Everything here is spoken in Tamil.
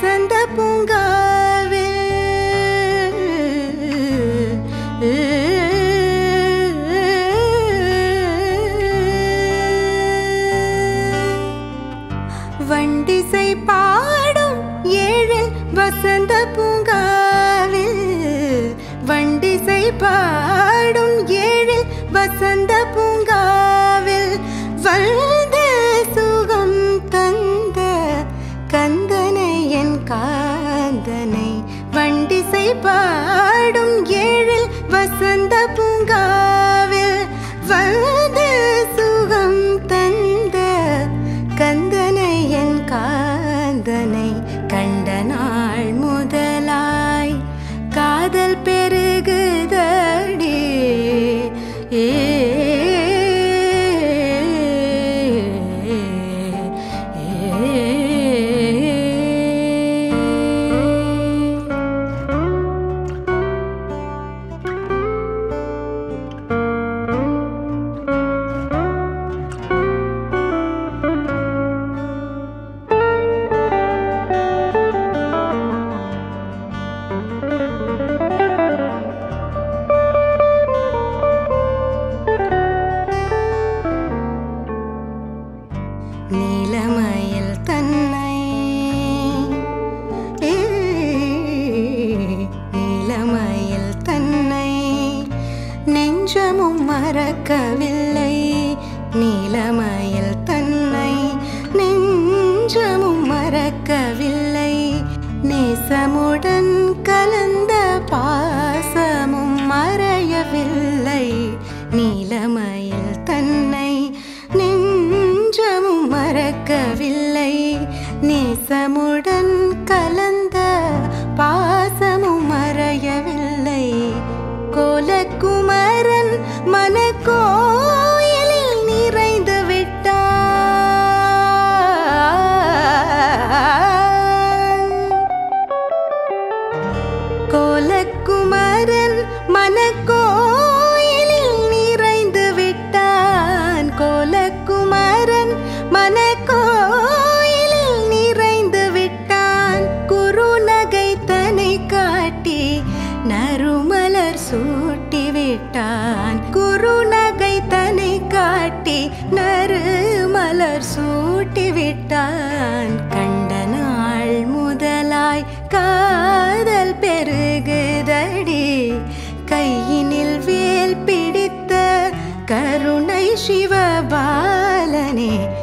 வசந்த பூங்காவில் வண்டிசை பாடும் ஏழில் வசந்த பூங்காவில் வண்டிசை பாடும் ஏழில் வசந்த பூங்காவில் வந்த சுகம் தந்த கந்தனை என் காந்தனை வண்டிசை பாடும் ஏழில் வசந்த பூங்காவில் வந்த சுகம் தந்த கந்தனை என் காந்தனை கண்ட நாள் முதலாய் காதல் பெருகுதடி ஏ நீலமயில் தன்னை ஏ, நீலமயில் தன்னை நெஞ்சமும் மறக்கவில்லை நீலமயில் தன்னை நெஞ்சமும் மறக்கவில்லை நேசமுடன் கலந்த பாசமும் மறையவில்லை நீலமயில் தன்னை நெஞ்சமும் மறக்கவில்லை நேசமுடன் கலந்த பாசமும் மறையவில்லை கோலக்குமரன் மனக்கோயிலில் நிறைந்து விட்டான் கோலக்குமரன் மனக்கோயிலில் நிறைந்து விட்டான் கோலக்குமரன் மனக்கோயிலில் நிறைந்து விட்டான் குறுநகை தனை காட்டி நறுமலர் சூட்டி விட்டான் குறுநகை தனை காட்டி நறுமலர் சூட்டி விட்டான் கண்ட நாள் முதலாய் காதல் பெருகுதடி கையினில் வேல் பிடித்த கருணை சிவபாலனே